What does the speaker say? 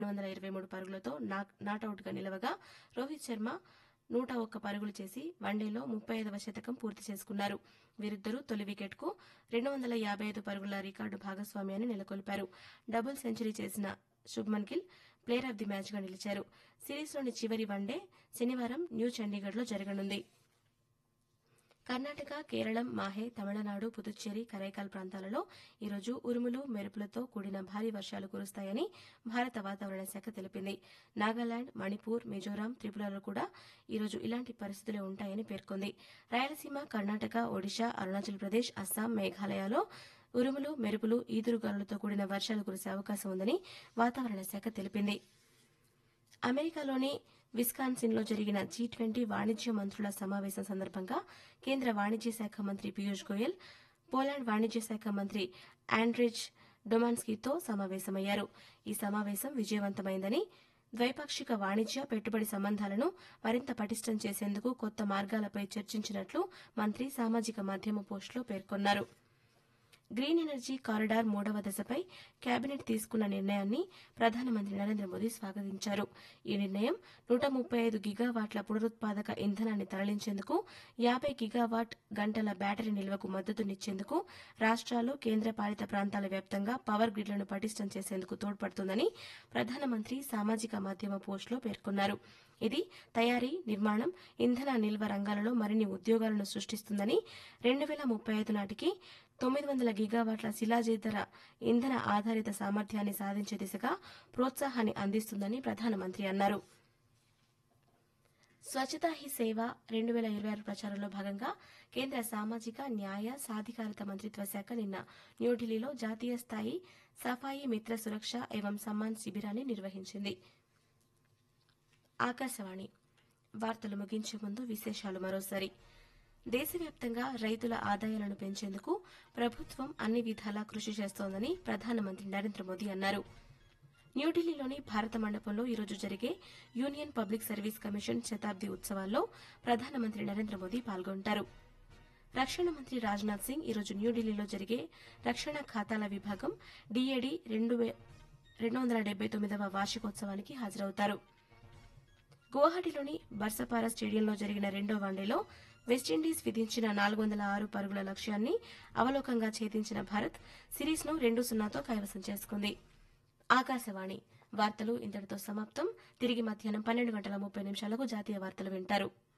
వందల ఇరవై మూడు పరుగులతో నాటౌట్గా నిలవగా రోహిత్ శర్మ నూట ఒక్క పరుగులు చేసి వన్డేలో ముప్పై ఐదవ శతకం పూర్తి చేసుకున్నారు వీరిద్దరూ తొలి వికెట్కు రెండు వందల యాభై ఐదు పరుగుల రికార్డు భాగస్వామ్యాన్ని నెలకొల్పారు డబుల్ సెంచరీ చేసిన Shubman Gill player of the మ్యాచ్గా నిలిచారు సిరీస్లోని చివరి వన్డే శనివారం న్యూ చండీగఢ్లో జరగనుంది కర్ణాటక కేరళం మాహే తమిళనాడు పుదుచ్చేరి కరైకాల్ ప్రాంతాలలో ఈరోజు ఉరుములు మెరుపులతో కూడిన భారీ వర్షాలు కురుస్తాయని భారత వాతావరణ శాఖ తెలిపింది నాగాలాండ్ మణిపూర్ మిజోరాం త్రిపురలో కూడా ఈరోజు ఇలాంటి పరిస్థితులే ఉంటాయని పేర్కొంది రాయలసీమ కర్ణాటక ఒడిశా అరుణాచల్ ప్రదేశ్ అస్సాం మేఘాలయలో ఉరుములు మెరుపులు ఈదురుగాలులతో కూడిన వర్షాలు కురిసే అవకాశం ఉందని వాతావరణ శాఖ తెలిపింది అమెరికాలోని విస్కాన్సిన్లో జరిగిన జీ ట్వంటీ వాణిజ్య మంత్రుల సమావేశం సందర్భంగా కేంద్ర వాణిజ్య శాఖ మంత్రి పీయూష్ గోయల్ పోలాండ్ వాణిజ్య శాఖ మంత్రి ఆండ్రిజ్ డొమాన్స్కీతో సమావేశమయ్యారు ఈ సమావేశం విజయవంతమైందని ద్వైపాక్షిక వాణిజ్య పెట్టుబడి సంబంధాలను మరింత పటిష్టం చేసేందుకు కొత్త మార్గాలపై చర్చించినట్లు మంత్రి సామాజిక మాధ్యమ పోస్టులో పేర్కొన్నారు గ్రీన్ ఎనర్జీ కారిడార్ మూడవ దశపై కేబినెట్ తీసుకున్న నిర్ణయాన్ని ప్రధానమంత్రి నరేంద్ర మోదీ స్వాగతించారు ఈ నిర్ణయం నూట ముప్పై ఐదు గిగావాట్ల పునరుత్పాదక ఇంధనాన్ని తరలించేందుకు యాభై గిగావాట్ గంటల బ్యాటరీ నిల్వకు మద్దతునిచ్చేందుకు రాష్ట్రాలు కేంద్రపాలిత ప్రాంతాల వ్యాప్తంగా పవర్ గ్రిడ్లను పటిష్టం చేసేందుకు తోడ్పడుతుందని ప్రధానమంత్రి సామాజిక మాధ్యమ పోస్టులో పేర్కొన్నారు ఇది తయారీ నిర్మాణం ఇంధన నిల్వ రంగాలలో మరిన్ని ఉద్యోగాలను సృష్టిస్తుందని రెండు వేల ముప్పై ఐదు నాటికి తొమ్మిది వందల గిగావాట్ల శిలాజేతర ఇంధన ఆధారిత సామర్థ్యాన్ని సాధించే దిశగా ప్రోత్సాహాన్ని అందిస్తుందని ప్రధానమంత్రి అన్నారు స్వచ్ఛతా హీ సేవ రెండు వేల ఇరవై ఆరు ప్రచారంలో భాగంగా కేంద్ర సామాజిక న్యాయ సాధికారత మంత్రిత్వ శాఖ నిన్న న్యూఢిల్లీలో జాతీయ స్థాయి సఫాయి మిత్ర సురక్ష ఏవం సమ్మాన్ శిబిరాన్ని నిర్వహించింది ఆకాశవాణి వార్తలు ముగించే ముందు విశేషాలు మరోసారి దేశవ్యాప్తంగా రైతుల ఆదాయాలను పెంచేందుకు ప్రభుత్వం అన్ని విధాలా కృషి చేస్తోందని ప్రధానమంత్రి నరేంద్ర మోదీ అన్నారు న్యూఢిల్లీలోని భారత మండపంలో ఈరోజు జరిగే యూనియన్ పబ్లిక్ సర్వీస్ కమిషన్ శతాబ్ది ఉత్సవాల్లో ప్రధానమంత్రి నరేంద్ర మోదీ పాల్గొంటారు రక్షణ మంత్రి రాజ్నాథ్ సింగ్ ఈరోజు న్యూఢిల్లీలో జరిగే రక్షణ ఖాతాల విభాగం డీఏడీ రెండు రెండు వందల డెబ్బై తొమ్మిదవ వార్షికోత్సవానికి హాజరవుతారు గువాహటిలోని బర్సపారా స్టేడియంలో జరిగిన రెండో వన్డేలో వెస్టిండీస్ విధించిన నాలుగు వందల ఆరు పరుగుల లక్ష్యాన్ని అవలోకంగా ఛేదించిన భారత్ సిరీస్ను రెండు సున్నాతో కైవసం చేసుకుంది ఆకాశవాణి వార్తలు ఇంతటితో సమాప్తం తిరిగి మధ్యాహ్నం పన్నెండు గంటల ముప్పై నిమిషాలకు జాతీయ వార్తలు వింటారు